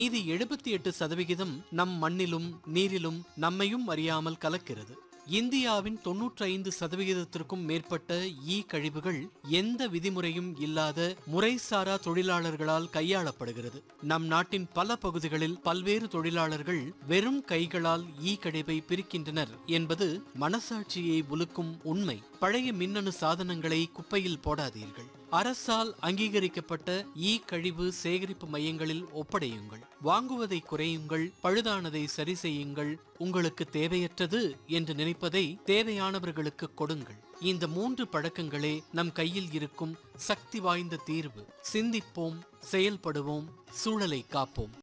இது எழுபத்தி எட்டு சதவிகிதம் நம் மண்ணிலும் நீரிலும் நம்மையும் அறியாமல் கலக்கிறது இந்தியாவின் தொன்னூற்றி ஐந்து சதவிகிதத்திற்கும் மேற்பட்ட ஈ கழிவுகள் எந்த விதிமுறையும் இல்லாத முறைசாரா தொழிலாளர்களால் கையாளப்படுகிறது நம் நாட்டின் பல பகுதிகளில் பல்வேறு தொழிலாளர்கள் வெறும் கைகளால் ஈ கழிவை பிரிக்கின்றனர் என்பது மனசாட்சியை உலுக்கும் உண்மை பழைய மின்னணு சாதனங்களை குப்பையில் போடாதீர்கள் அரசால் அங்கீகரிக்கப்பட்ட ஈ கழிவு சேகரிப்பு மையங்களில் ஒப்படையுங்கள் வாங்குவதை குறையுங்கள் பழுதானதை சரி செய்யுங்கள் உங்களுக்கு தேவையற்றது என்று நினைப்பதை தேவையானவர்களுக்கு கொடுங்கள் இந்த மூன்று பழக்கங்களே நம் கையில் இருக்கும் சக்தி வாய்ந்த தீர்வு சிந்திப்போம் செயல்படுவோம் சூழலை காப்போம்